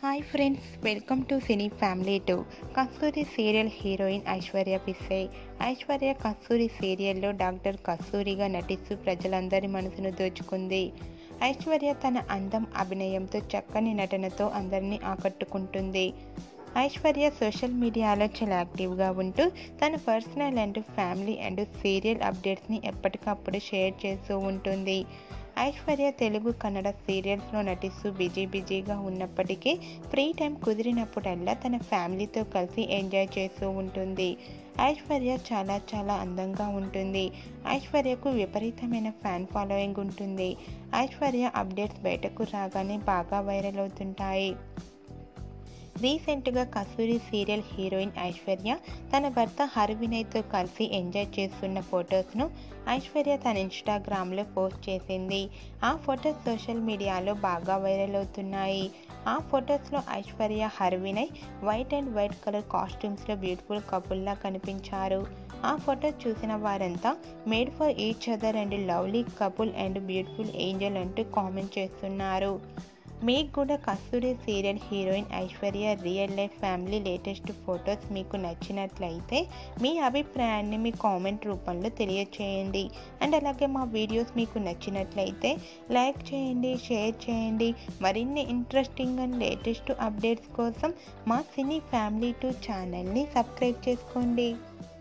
hi friends welcome to cine family two Kasturi serial heroine Aishwarya Pisse Aishwarya Kasturi సీరియల్లో doctor కస్తూరిగా నటిస్తూ ప్రజలందరి మనసును దోచుకుంది ఐశ్వర్య తన అందం అభినయంతో చక్కని నటనతో అందరినీ ఆకట్టుకుంటుంది ఐశ్వర్య సోషల్ మీడియాలో చాలా యాక్టివ్గా ఉంటూ తన personal and family and serial అప్డేట్స్ని ఎప్పటికప్పుడు షేర్ చేస్తూ ఉంటుంది ఐశ్వర్య తెలుగు కన్నడ సీరియల్స్లో నటిస్తూ బిజీ బిజీగా ఉన్నప్పటికీ ఫ్రీ టైం కుదిరినప్పుడల్లా తన ఫ్యామిలీతో కలిసి ఎంజాయ్ చేస్తూ ఉంటుంది ఐశ్వర్య చాలా చాలా అందంగా ఉంటుంది ఐశ్వర్యకు విపరీతమైన ఫ్యాన్ ఫాలోయింగ్ ఉంటుంది ఐశ్వర్య అప్డేట్స్ బయటకు రాగానే బాగా వైరల్ అవుతుంటాయి రీసెంట్గా కస్తూరి సీరియల్ హీరోయిన్ ఐశ్వర్య తన భర్త హర్వినయ్తో కలిసి ఎంజాయ్ చేస్తున్న ఫొటోస్ను ఐశ్వర్య తన ఇన్స్టాగ్రామ్లో పోస్ట్ చేసింది ఆ ఫొటోస్ సోషల్ మీడియాలో బాగా వైరల్ అవుతున్నాయి ఆ ఫొటోస్లో Aishwarya Harvinay white and white colour కాస్ట్యూమ్స్లో బ్యూటిఫుల్ కపుల్లా కనిపించారు ఆ ఫొటోస్ చూసిన వారంతా made for each other and lovely couple and beautiful angel అంటూ కామెంట్ చేస్తున్నారు మీకు కూడా Kasturi serial heroine Aishwarya real life family latest photos మీకు నచ్చినట్లయితే మీ అభిప్రాయాన్ని మీ కామెంట్ రూపంలో తెలియచేయండి అండ్ అలాగే మా వీడియోస్ మీకు నచ్చినట్లయితే లైక్ చేయండి షేర్ చేయండి మరిన్ని ఇంట్రెస్టింగ్ అండ్ లేటెస్ట్ అప్డేట్స్ కోసం మా సినీ ఫ్యామిలీ టూ ఛానల్ని సబ్స్క్రైబ్ చేసుకోండి